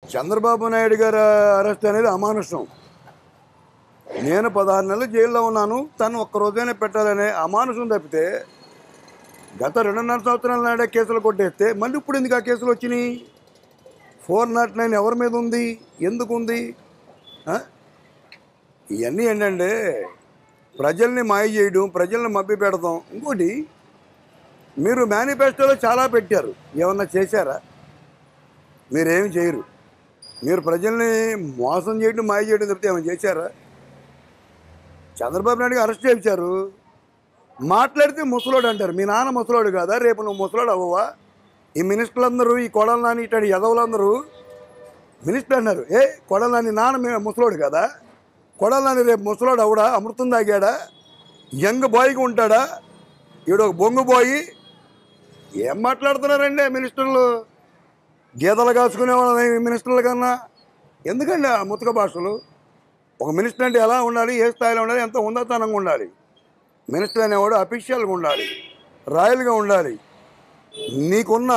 చంద్రబాబు నాయుడు గారి అరెస్ట్ అనేది అమానుషం నేను పదహారు నెలలు జైల్లో ఉన్నాను తను ఒక్క రోజైనా పెట్టాలనే అమానుషం తప్పితే గత రెండున్నర సంవత్సరాల నాడే కేసులు కొట్టేస్తే మళ్ళీ ఇప్పుడు ఎందుకు ఆ కేసులు వచ్చినాయి ఫోర్ నాట్ నైన్ ఎవరి మీద ఉంది ఎందుకు ఉంది ఆ? ఇవన్నీ ఏంటంటే ప్రజల్ని మాయ చేయడం ప్రజల్ని మభ్య పెడతాం ఇంకోటి మీరు మేనిఫెస్టోలో చాలా పెట్టారు ఏమన్నా చేశారా మీరేమి చేయరు మీరు ప్రజల్ని మోసం చేయడం మాయ చేయడం తప్పితే ఏమైనా చేశారా చంద్రబాబు నాయుడు అరెస్ట్ చేయించారు మాట్లాడితే ముసలోడు అంటారు మీ నాన్న ముసలోడు కాదా రేపు నువ్వు ముసలోడు అవ్వవా ఈ మినిస్టర్లందరూ ఈ కొడల నాని ఇట్లాంటి యదవులందరూ మినిస్టర్ అన్నారు ఏ కొడల నాని నాన్న మీ ముసలోడు కదా కొడల నాని రేపు ముసలోడు అవడా అమృతం తాగాడా యంగ్ బాయ్గా ఉంటాడా ఈడు ఒక బొంగు బాయ్ ఏం మాట్లాడుతున్నారండి మినిస్టర్లు గీతలు కాసుకునే వాళ్ళ మినిస్టర్ల కన్నా ఎందుకండి ఆ ముతక భాషలు ఒక మినిస్టర్ అంటే ఎలా ఉండాలి ఏ స్థాయిలో ఉండాలి ఎంత ఉన్నతనంగా ఉండాలి మినిస్టర్ అనేవాడు అఫీషియల్గా ఉండాలి రాయల్గా ఉండాలి నీకున్న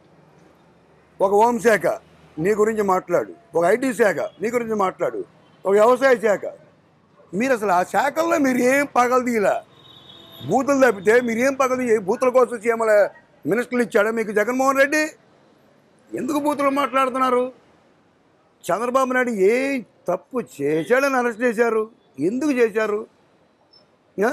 ఒక హోంశాఖ నీ గురించి మాట్లాడు ఒక ఐటీ శాఖ నీ గురించి మాట్లాడు ఒక వ్యవసాయ శాఖ మీరు అసలు ఆ శాఖల్లో మీరు ఏం పగలు తీయలే బూతులు తప్పితే మీరు ఏం పగలు తీయ బూతుల కోసం సీఎంల మినిస్టర్లు ఇచ్చాడా మీకు జగన్మోహన్ రెడ్డి ఎందుకు బూతులు మాట్లాడుతున్నారు చంద్రబాబు నాయుడు ఏ తప్పు చేశాడని అరెస్ట్ చేశారు ఎందుకు చేశారు ఆ?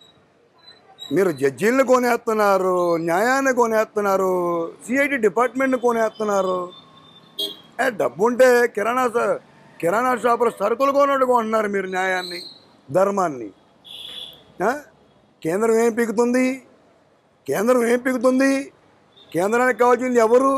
మీరు జడ్జీలను కొనేస్తున్నారు న్యాయాన్ని కొనేస్తున్నారు సిఐటి డిపార్ట్మెంట్ని కొనేస్తున్నారు ఏ డబ్బు ఉంటే కిరాణా షా- కిరాణా షాపులో సరుకులు కొనట్టు కొంటున్నారు మీరు న్యాయాన్ని ధర్మాన్ని ఆ? కేంద్రం ఏం పీకుతుంది కేంద్రం ఏం పీకుతుంది కేంద్రానికి కావాల్సింది ఎవరు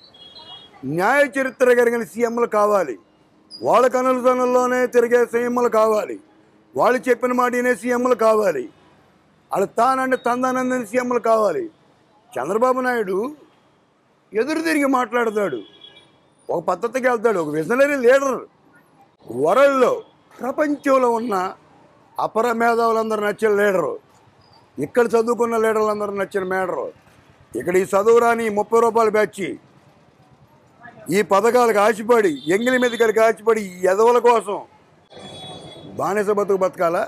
న్యాయ చరిత్ర కలిగిన సీఎంలు కావాలి వాళ్ళ కనుల తనుల్లోనే తిరిగే సీఎంలు కావాలి వాళ్ళు చెప్పిన మాట వినే సీఎంలు కావాలి వాళ్ళు తానంటే తందానందని సీఎంలు కావాలి చంద్రబాబు నాయుడు ఎదురు తిరిగి మాట్లాడతాడు ఒక పద్ధతికి వెళ్తాడు ఒక విజనరీ లీడర్ వరల్డ్లో ప్రపంచంలో ఉన్న అపర మేధావులందరూ నచ్చిన లీడరు ఇక్కడ చదువుకున్న లీడర్లందరూ నచ్చిన మేడరు ఇక్కడ ఈ చదువు రాని ముప్పై రూపాయలు బ్యాచి ఈ పథకాలకు ఆశపడి ఎంగిలి మీద కలిగి ఆశపడి ఈ ఎదవల కోసం బానిస బతుకు బతకాలా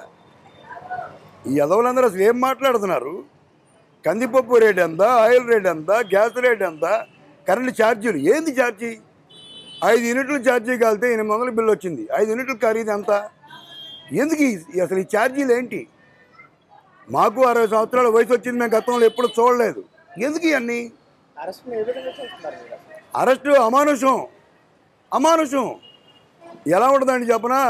ఈ ఎదవలందరూ అసలు ఏం మాట్లాడుతున్నారు కందిపప్పు రేట్ ఎంత ఆయిల్ రేట్ ఎంత గ్యాస్ రేట్ ఎంత కరెంటు ఛార్జీలు ఏంది ఛార్జీ ఐదు యూనిట్లు ఛార్జీ కలితే ఎనిమిది వందల బిల్లు వచ్చింది ఐదు యూనిట్ల ఖరీదు ఎంత ఎందుకు ఈ- అసలు ఈ ఛార్జీలు ఏంటి మాకు అరవై సంవత్సరాల వయసు వచ్చింది మేము గతంలో ఎప్పుడు చూడలేదు ఎందుకు ఇవన్నీ అరెస్ట్ ఏ విధంగా చూస్తున్నారు మీరు అసలు అరెస్టు అమానుషం అమానుషం ఎలా ఉంటుందండి చెప్పనా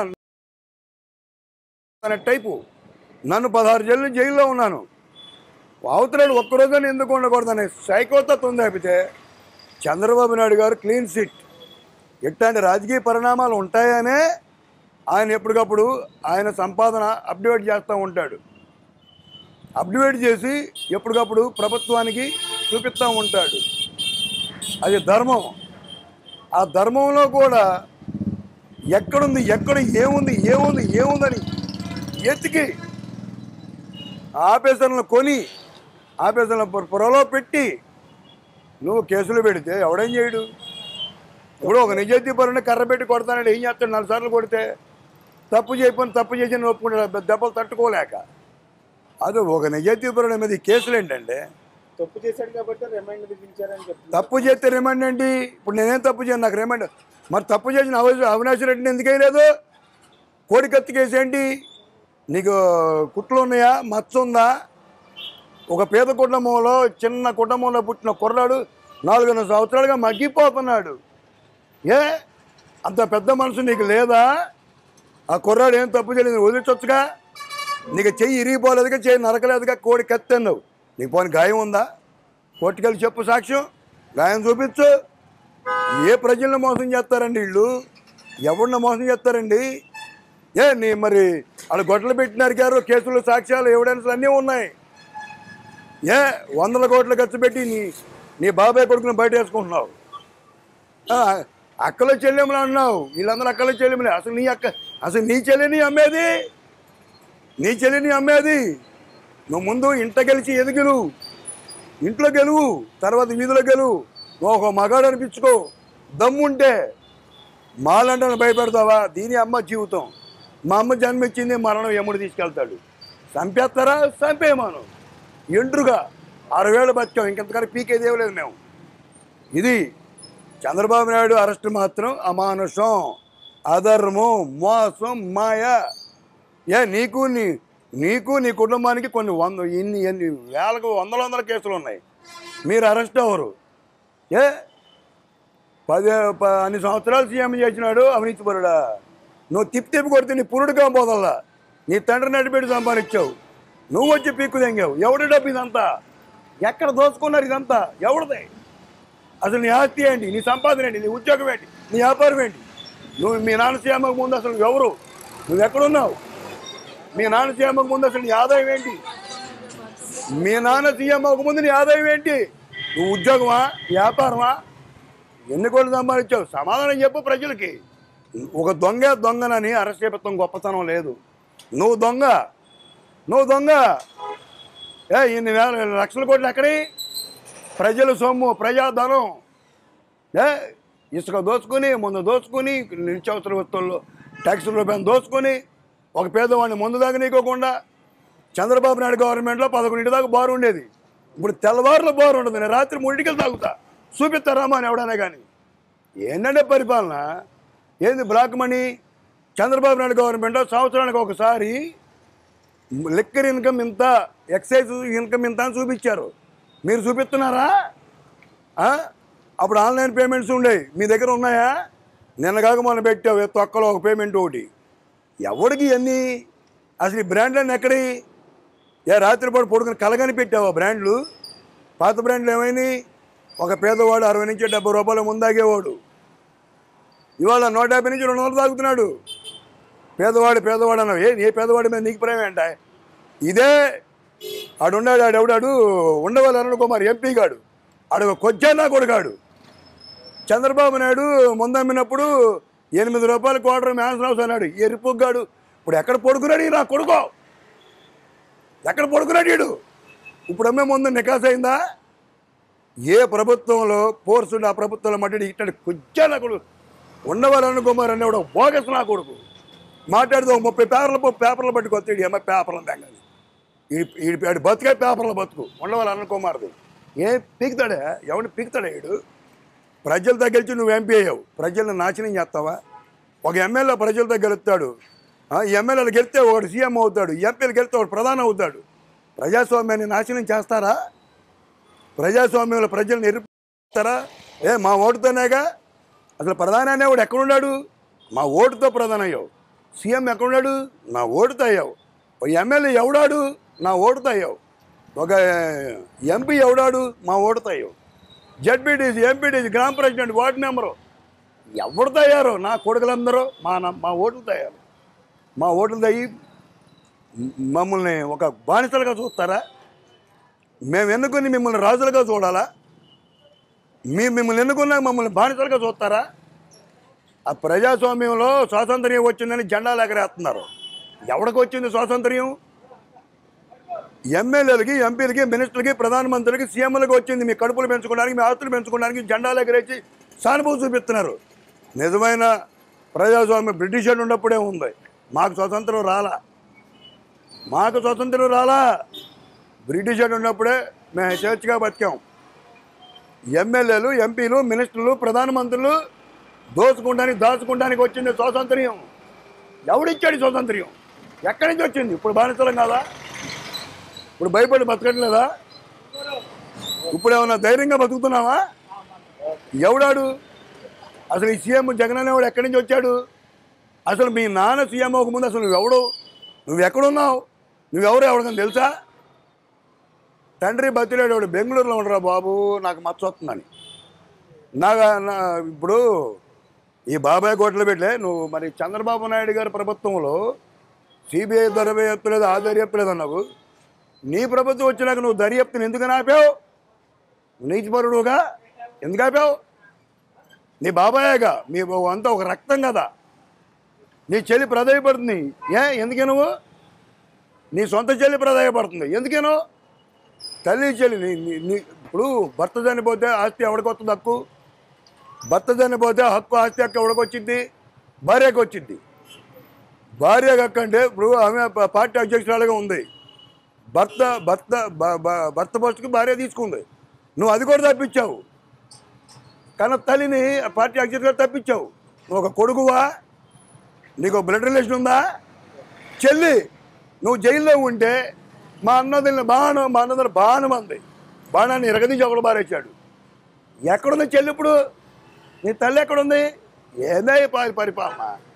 అనే టైపు నన్ను పదహారు జైలు జైల్లో ఉన్నాను అవతరాడు ఒక్కరోజు ఎందుకు ఉండకూడదనే సైకోతత్వం తప్పితే చంద్రబాబు నాయుడు గారు క్లీన్ సిట్ ఇట్లాంటి రాజకీయ పరిణామాలు ఉంటాయనే ఆయన ఎప్పటికప్పుడు ఆయన సంపాదన అప్డేట్ చేస్తూ ఉంటాడు అప్డేట్ చేసి ఎప్పటికప్పుడు ప్రభుత్వానికి చూపిస్తూ ఉంటాడు అది ధర్మం ఆ ధర్మంలో కూడా ఎక్కడుంది ఎక్కడ ఏముంది ఏముంది ఏముందని ఎత్తికి ఆఫీసర్లను కొని ఆఫీసర్లను పొ- పొరలో పెట్టి నువ్వు కేసులు పెడితే ఎవడేం చేయడు ఇప్పుడు ఒక నిజాయితీ పరుని కర్ర పెట్టి కొడతానంటే ఏం చేస్తాడు నాలుగు సార్లు కొడితే తప్పు చేయకపోయిన తప్పు చేసి ఒప్పుకుంటాడు దెబ్బలు తట్టుకోలేక అది ఒక నిజాయితీ పరుని మీద ఈ కేసులు ఏంటంటే తప్పు చేశాడు కాబట్టి రిమైండ్ విధించారని చెప్తున్నారు తప్పు చేస్తే రిమాండ్ ఏంటి ఇప్పుడు నేనేం తప్పు చేయను నాకు రిమాండ్ మరి తప్పు చేసిన అవి అవినాష్ రెడ్డిని ఎందుకు వేయలేదు కోడికత్తి కేసు ఏంటి నీకు కుట్లు ఉన్నాయా మచ్చ ఉందా ఒక పేద కుటుంబంలో చిన్న కుటుంబంలో పుట్టిన కుర్రాడు నాలుగున్నర సంవత్సరాలుగా మగ్గిపోతున్నాడు ఏ అంత పెద్ద మనసు నీకు లేదా ఆ కుర్రాడు ఏం తప్పు చేయలేదు వదిలించొచ్చుగా నీకు చెయ్యి ఇరిగిపోలేదుగా చెయ్యి నరకలేదుగా కోడి కత్తి అన్నావు నీకు పోని గాయం ఉందా కోర్టుకెళ్ళి చెప్పు సాక్ష్యం గాయం చూపించు ఏ ప్రజలను మోసం చేస్తారండి వీళ్ళు ఎవరిని మోసం చేస్తారండి ఏ నీ మరి వాళ్ళు గొడ్డలు పెట్టినారు గారు కేసులు సాక్ష్యాలు ఎవిడెన్స్ అన్నీ ఉన్నాయి ఏ వందల కోట్లు ఖర్చు పెట్టి నీ నీ బాబాయ్ కొడుకుని బయట వేసుకుంటున్నావు ఆ, అక్కలో చెల్లెములు అన్నావు వీళ్ళందరూ అక్కలో చెల్లెములే అసలు నీ అక్క అసలు నీ చెల్లిని అమ్మేది నీ చెల్లిని అమ్మేది నువ్వు ముందు ఇంట గెలిచి ఎది గెలువు ఇంట్లో గెలువు తర్వాత వీధిలో గెలువు నువ్వు ఒక మగాడు అనిపించుకో దమ్ముంటే మాలంటే భయపెడతావా దీని అమ్మ జీవితం మా అమ్మ జన్మించింది మరణం ఎముడు తీసుకెళ్తాడు చంపేస్తారా చంపేయమాను ఎండ్రుగా ఆరు వేలు బతికాం ఇంకెంతకన్నా పీకేది లేదు మేము ఇది చంద్రబాబు నాయుడు అరెస్ట్ మాత్రం అమానుషం అధర్మం మోసం మాయ ఏ నీకు నీ నీకు నీ కుటుంబానికి కొన్ని వంద ఇన్ని ఎన్ని వేలకు వందల వందల కేసులు ఉన్నాయి మీరు అరెస్ట్ అవ్వరు ఏ పది ప- అన్ని సంవత్సరాలు సీఎం చేసినాడు అవినీతి పరుడా నువ్వు తిప్పి తిప్పి కొడితే నీ పురుడుగా పోదల్లా నీ తండ్రి నడిపెట్టి సంపాదించావు నువ్వు వచ్చి పీక్కు తెంగావు ఎవడి డబ్బు ఇదంతా ఎక్కడ దోచుకున్నారు ఇదంతా ఎవరిది అసలు నీ ఆస్తి ఏంటి నీ సంపాదన ఏంటి నీ ఉద్యోగం ఏంటి నీ వ్యాపారం ఏంటి నువ్వు మీ నాన్న సీఎంకు ముందు అసలు ఎవరు నువ్వు ఎక్కడున్నావు మీ నాన్న సీఎంకు ముందు అసలు నీ ఆదాయం ఏంటి మీ నాన్న సీఎం అవ్వక ముందు నీ ఆదాయం ఏంటి నువ్వు ఉద్యోగమా వ్యాపారమా ఎన్ని కోట్లు సంపాదించావు సమాధానం చెప్పు ప్రజలకి ఒక దొంగ దొంగనని అరెస్ట్ చేపట్టడం గొప్పతనం లేదు నువ్వు దొంగ నువ్వు దొంగ ఏ ఇన్ని వేల లక్షల కోట్లు ఎక్కడి ప్రజల సొమ్ము ప్రజాధనం ఏ ఇసుక దోచుకొని ముందు దోచుకొని నిత్యావసర వస్తువుల్లో ట్యాక్సుల రూపాయలు దోచుకొని ఒక పేదవాడిని ముందు దాకా నీకోకుండా చంద్రబాబు నాయుడు గవర్నమెంట్లో పదకొండింటి దాకా బారు ఉండేది ఇప్పుడు తెల్లవారులో బారు ఉండదు నేను రాత్రి మూడింటికి తాగుతా చూపిస్తారామా అని ఎవడైనా కానీ ఏంటంటే పరిపాలన ఏంది బ్లాక్ మనీ చంద్రబాబు నాయుడు గవర్నమెంట్లో సంవత్సరానికి ఒకసారి లిక్కర్ ఇన్కమ్ ఇంత ఎక్సైజ్ ఇన్కమ్ ఇంత అని చూపించారు మీరు చూపిస్తున్నారా ఆ? అప్పుడు ఆన్లైన్ పేమెంట్స్ ఉండేవి మీ దగ్గర ఉన్నాయా నిన్న కాక మొన్న పెట్టావు ఏ తొక్కలో ఒక పేమెంట్ ఒకటి ఎవడికి ఇవన్నీ అసలు ఈ బ్రాండ్లన్నీ ఎక్కడి ఏ రాత్రిపాటు పడుకుని కలగని పెట్టావా బ్రాండ్లు పాత బ్రాండ్లు ఏమైనాయి ఒక పేదవాడు అరవై నుంచి డెబ్బై రూపాయల ముందాగేవాడు ఇవాళ నూట యాభై నుంచి రెండు వందలు తాగుతున్నాడు పేదవాడు పేదవాడు అన్నావు ఏ ఏ పేదవాడి మీద నీకు ప్రేమ ఏంట ఇదే ఆడున్నాడు ఆడు ఎవడాడు ఉండవల్లి అరుణ్ కుమార్ ఎంపీ గాడు ఆడు కొజ్జన్నా కొడుకాడు చంద్రబాబు నాయుడు ముందమ్మినప్పుడు ఎనిమిది రూపాయల క్వార్టర్ మ్యాన్స్ హౌస్ అన్నాడు ఎరుపుగాడు ఇప్పుడు ఎక్కడ పడుకున్నాడు ఈ నా కొడుకో ఎక్కడ పడుకున్నాడు వీడు ఇప్పుడు అమ్మే ముందు నికాస్ అయిందా ఏ ప్రభుత్వంలో ఫోర్స్ ఉండి ఆ ప్రభుత్వంలో మట్టి ఇట్టడి కుజ్జా కొడుకు ఉండవాలని కుమార్ అనేవాడు బోగస్ నా కొడుకు మాట్లాడితే ఒక ముప్పై పేపర్లు పేపర్లు పట్టుకొస్తాడు ఏమో పేపర్లు తెంగాలి ఈ ఆడు బతుకే పేపర్లు బతుకు ఉండవాలి అన్న కుమార్ది ఏ పీకుతాడా ఎవరిని పీకుతాడా వీడు ప్రజల దగ్గర నువ్వు ఎంపీ అయ్యావు ప్రజలను నాశనం చేస్తావా ఒక ఎమ్మెల్యే ప్రజలతో గెలుస్తాడు ఆ, ఈ ఎమ్మెల్యేలు గెలిస్తే ఒకడు సీఎం అవుతాడు ఎంపీలు గెలిస్తే ఒకడు ప్రధాని అవుతాడు ప్రజాస్వామ్యాన్ని నాశనం చేస్తారా ప్రజాస్వామ్యంలో ప్రజలను ఎరుపుతారా ఏ మా ఓటుతోనేగా అసలు ప్రధాని అనేవాడు ఎక్కడున్నాడు మా ఓటుతో ప్రధాని అయ్యావు సీఎం ఎక్కడున్నాడు నా ఓటుతో అయ్యావు ఒక ఎమ్మెల్యే ఎవడాడు నా ఓటుతో అయ్యావు ఒక ఎంపీ ఎవడాడు మా ఓటుతో అయ్యావు జడ్పీటీసీ ఎంపీటీసీ గ్రామ ప్రెసిడెంట్ వార్డు మెంబరు ఎవరు తయారు నా కొడుకులందరూ మా న- మా ఓట్లు తయారు మా ఓట్లు తయ్యి మమ్మల్ని ఒక బానిసలుగా చూస్తారా మేము ఎన్నుకుని మిమ్మల్ని రాజులుగా చూడాలా మీ మిమ్మల్ని ఎన్నుకున్నాక మమ్మల్ని బానిసలుగా చూస్తారా ఆ ప్రజాస్వామ్యంలో స్వాతంత్ర్యం వచ్చిందని జెండాలు ఎగరేస్తున్నారు ఎవరికి వచ్చింది స్వాతంత్ర్యం ఎమ్మెల్యేలకి ఎంపీలకి మినిస్టర్లకి ప్రధానమంత్రికి సీఎంలకు వచ్చింది మీ కడుపులు పెంచుకోవడానికి మీ ఆస్తులు పెంచుకోవడానికి జెండాలు ఎగరేసి సానుభూతి చూపిస్తున్నారు నిజమైన ప్రజాస్వామ్యం బ్రిటిష్ వాడు ఉన్నప్పుడే ఉంది మాకు స్వతంత్రం రాలా మాకు స్వతంత్రం రాలా బ్రిటిష్ వాడు ఉన్నప్పుడే మేము స్వేచ్ఛగా బతికాం ఎమ్మెల్యేలు ఎంపీలు మినిస్టర్లు ప్రధానమంత్రులు దోచుకోవడానికి దాచుకోవడానికి వచ్చింది స్వాతంత్ర్యం ఎవడిచ్చాడు ఈ స్వాతంత్ర్యం ఎక్కడి నుంచి వచ్చింది ఇప్పుడు బానిసలం కాదా ఇప్పుడు భయపడి బతకట్లేదా ఇప్పుడు ఏమన్నా ధైర్యంగా బతుకుతున్నావా ఎవడాడు అసలు ఈ సీఎం జగన్ అనేవాడు ఎక్కడి నుంచి వచ్చాడు అసలు మీ నాన్న సీఎం అవ్వక ముందు అసలు నువ్వెవడు నువ్వు ఎక్కడున్నావు నువ్వెవరు ఎవరికని తెలుసా తండ్రి బతిలేడు బెంగళూరులో ఉండరా బాబు నాకు మచ్చ వస్తుందని నాకు నా ఇప్పుడు ఈ బాబాయ్ కోట్లు పెట్టలే నువ్వు మరి చంద్రబాబు నాయుడు గారి ప్రభుత్వంలో సిబిఐ దర్యాప్తు లేదు ఆ దర్యాప్తు లేదు అన్నావు నీ ప్రభుత్వం వచ్చినాక నువ్వు దర్యాప్తుని ఎందుకని ఆపావు నీతిపరుడుగా ఎందుకు ఆపావు నీ బాబాయేగా మీ అంతా ఒక రక్తం కదా నీ చెల్లి ప్రదాయపడుతుంది ఏ ఎందుకే నువ్వు నీ సొంత చెల్లి ప్రదాయపడుతుంది ఎందుకేనో తల్లి చెల్లి నీ నీ- నీ ఇప్పుడు భర్త చనిపోతే ఆస్తి ఎవరికి వస్తుంది హక్కు భర్త చనిపోతే హక్కు ఆస్తి హక్కు ఎవరికి వచ్చింది భార్యకు వచ్చింది భార్య కక్కంటే ఇప్పుడు ఆమె ప- పార్టీ అధ్యక్షురాలుగా ఉంది భర్త భర్త భ- భ- భర్త పోస్టుకి భార్య తీసుకుంది నువ్వు అది కూడా తప్పించావు కన్న తల్లిని ఆ పార్టీ అధ్యక్షులుగా తప్పించావు నువ్వు ఒక కొడుకువా నీకు బ్లడ్ రిలేషన్ ఉందా చెల్లి నువ్వు జైల్లో ఉంటే మా అన్నదిని బాణం మా అన్నదిని బాణం అంది బాణాన్ని ఎరగదీసి ఒకడు బారేశాడు ఎక్కడుంది చెల్లి ఇప్పుడు నీ తల్లి ఎక్కడుంది ఏదే పరి పరిపాలన